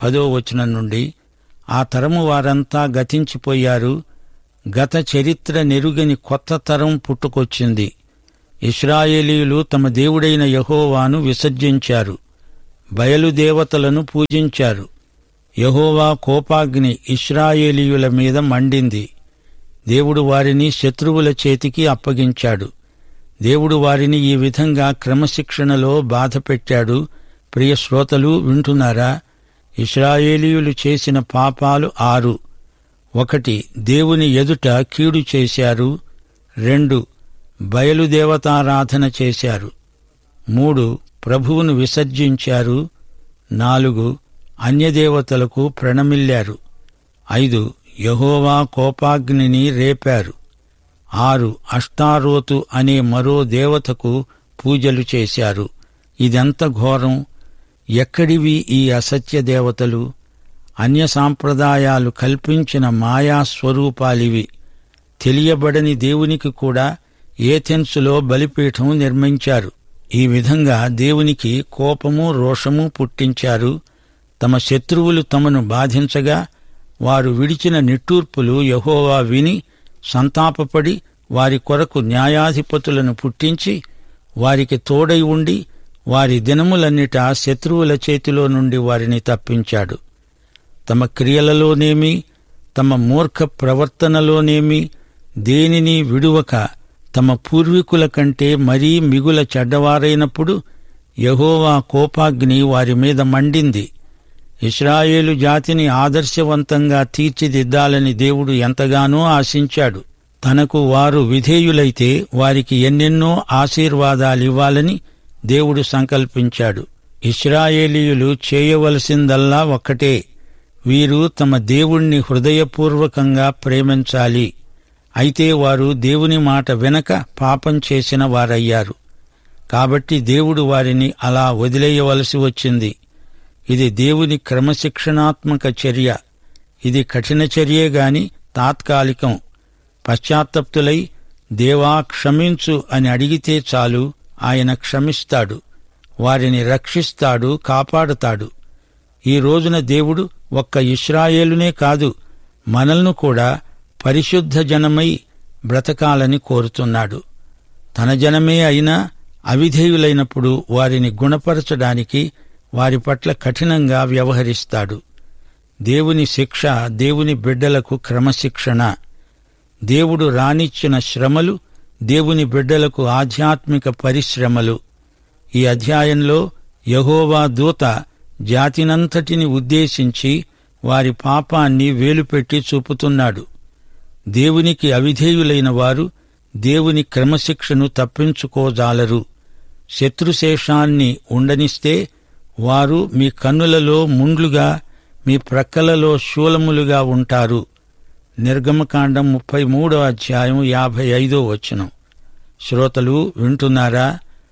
పదో వచనం నుండి ఆ తరము వారంతా గతించిపోయారు గత చరిత్ర నెరుగని కొత్త తరం పుట్టుకొచ్చింది ఇస్రాయేలీయులు తమ దేవుడైన యహోవాను విసర్జించారు బయలుదేవతలను పూజించారు యహోవా కోపాగ్ని ఇస్రాయేలీయుల మీద మండింది దేవుడు వారిని శత్రువుల చేతికి అప్పగించాడు దేవుడు వారిని ఈ విధంగా క్రమశిక్షణలో బాధపెట్టాడు ప్రియ శ్రోతలు వింటున్నారా ఇస్రాయేలీయులు చేసిన పాపాలు ఆరు ఒకటి దేవుని ఎదుట కీడు చేశారు రెండు బయలుదేవతారాధన చేశారు మూడు ప్రభువును విసర్జించారు నాలుగు అన్యదేవతలకు ప్రణమిల్లారు ఐదు యహోవా కోపాగ్నిని రేపారు ఆరు అష్టారోతు అనే మరో దేవతకు పూజలు చేశారు ఇదెంత ఘోరం ఎక్కడివి ఈ అసత్య దేవతలు అన్య సాంప్రదాయాలు కల్పించిన మాయా స్వరూపాలివి తెలియబడని దేవునికి కూడా ఏథెన్సులో బలిపీఠం నిర్మించారు ఈ విధంగా దేవునికి కోపము రోషము పుట్టించారు తమ శత్రువులు తమను బాధించగా వారు విడిచిన నిట్టూర్పులు యహోవా విని సంతాపపడి వారి కొరకు న్యాయాధిపతులను పుట్టించి వారికి తోడై ఉండి వారి దినములన్నిట శత్రువుల చేతిలో నుండి వారిని తప్పించాడు తమ క్రియలలోనేమి తమ మూర్ఖ ప్రవర్తనలోనేమి దేనిని విడువక తమ పూర్వీకుల కంటే మరీ మిగుల చెడ్డవారైనప్పుడు యహోవా కోపాగ్ని వారి మీద మండింది ఇస్రాయేలు జాతిని ఆదర్శవంతంగా తీర్చిదిద్దాలని దేవుడు ఎంతగానో ఆశించాడు తనకు వారు విధేయులైతే వారికి ఎన్నెన్నో ఆశీర్వాదాలివ్వాలని దేవుడు సంకల్పించాడు ఇస్రాయేలీయులు చేయవలసిందల్లా ఒక్కటే వీరు తమ దేవుణ్ణి హృదయపూర్వకంగా ప్రేమించాలి అయితే వారు దేవుని మాట వెనక పాపం చేసిన వారయ్యారు కాబట్టి దేవుడు వారిని అలా వదిలేయవలసి వచ్చింది ఇది దేవుని క్రమశిక్షణాత్మక చర్య ఇది కఠిన చర్యే గాని తాత్కాలికం పశ్చాత్తప్తులై దేవా క్షమించు అని అడిగితే చాలు ఆయన క్షమిస్తాడు వారిని రక్షిస్తాడు కాపాడుతాడు ఈ రోజున దేవుడు ఒక్క ఇస్రాయేలునే కాదు మనల్ని కూడా పరిశుద్ధ జనమై బ్రతకాలని కోరుతున్నాడు తన జనమే అయినా అవిధేయులైనప్పుడు వారిని గుణపరచడానికి వారి పట్ల కఠినంగా వ్యవహరిస్తాడు దేవుని శిక్ష దేవుని బిడ్డలకు క్రమశిక్షణ దేవుడు రానిచ్చిన శ్రమలు దేవుని బిడ్డలకు ఆధ్యాత్మిక పరిశ్రమలు ఈ అధ్యాయంలో యహోవా దూత జాతినంతటిని ఉద్దేశించి వారి పాపాన్ని వేలుపెట్టి చూపుతున్నాడు దేవునికి అవిధేయులైన వారు దేవుని క్రమశిక్షను తప్పించుకోజాలరు శత్రుశేషాన్ని ఉండనిస్తే వారు మీ కన్నులలో ముండ్లుగా మీ ప్రక్కలలో శూలములుగా ఉంటారు నిర్గమకాండం ముప్పై మూడో అధ్యాయం యాభై ఐదో వచనం శ్రోతలు వింటున్నారా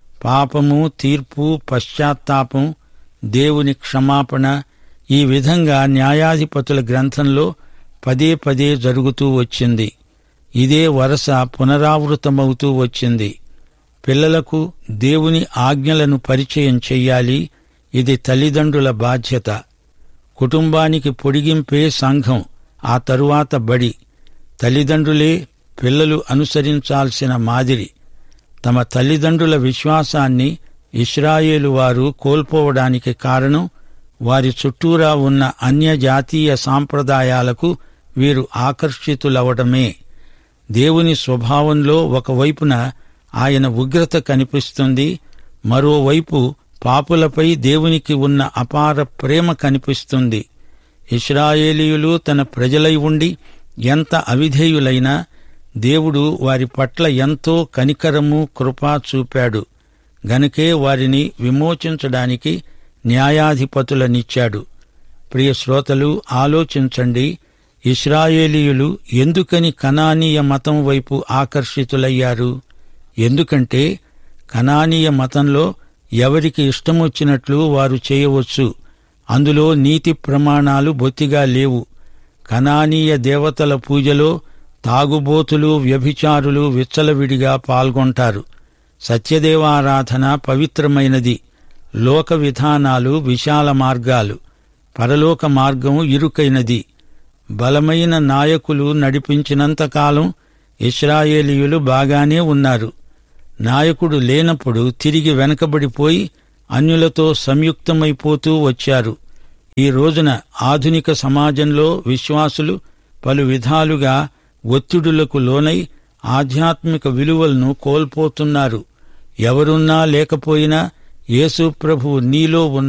పాపము తీర్పు పశ్చాత్తాపం దేవుని క్షమాపణ ఈ విధంగా న్యాయాధిపతుల గ్రంథంలో పదే పదే జరుగుతూ వచ్చింది ఇదే వరస పునరావృతమవుతూ వచ్చింది పిల్లలకు దేవుని ఆజ్ఞలను పరిచయం చెయ్యాలి ఇది తల్లిదండ్రుల బాధ్యత కుటుంబానికి పొడిగింపే సంఘం ఆ తరువాత బడి తల్లిదండ్రులే పిల్లలు అనుసరించాల్సిన మాదిరి తమ తల్లిదండ్రుల విశ్వాసాన్ని ఇస్రాయేలు వారు కోల్పోవడానికి కారణం వారి చుట్టూరా ఉన్న అన్యజాతీయ సాంప్రదాయాలకు వీరు ఆకర్షితులవడమే దేవుని స్వభావంలో ఒకవైపున ఆయన ఉగ్రత కనిపిస్తుంది మరోవైపు పాపులపై దేవునికి ఉన్న అపార ప్రేమ కనిపిస్తుంది ఇస్రాయేలీయులు తన ప్రజలై ఉండి ఎంత అవిధేయులైనా దేవుడు వారి పట్ల ఎంతో కనికరము కృపా చూపాడు గనుకే వారిని విమోచించడానికి న్యాయాధిపతులనిచ్చాడు ప్రియ శ్రోతలు ఆలోచించండి ఇస్రాయేలీయులు ఎందుకని కనానీయ మతం వైపు ఆకర్షితులయ్యారు ఎందుకంటే కనానీయ మతంలో ఎవరికి ఇష్టమొచ్చినట్లు వారు చేయవచ్చు అందులో నీతి ప్రమాణాలు బొత్తిగా లేవు కనానీయ దేవతల పూజలో తాగుబోతులు వ్యభిచారులు విచ్చలవిడిగా పాల్గొంటారు సత్యదేవారాధన పవిత్రమైనది లోక విధానాలు విశాల మార్గాలు పరలోక మార్గం ఇరుకైనది బలమైన నాయకులు నడిపించినంతకాలం ఇస్రాయేలీయులు బాగానే ఉన్నారు నాయకుడు లేనప్పుడు తిరిగి వెనకబడిపోయి అన్యులతో సంయుక్తమైపోతూ వచ్చారు ఈ రోజున ఆధునిక సమాజంలో విశ్వాసులు పలు విధాలుగా ఒత్తిడులకు లోనై ఆధ్యాత్మిక విలువలను కోల్పోతున్నారు ఎవరున్నా లేకపోయినా యేసు ప్రభువు నీలో ఉన్న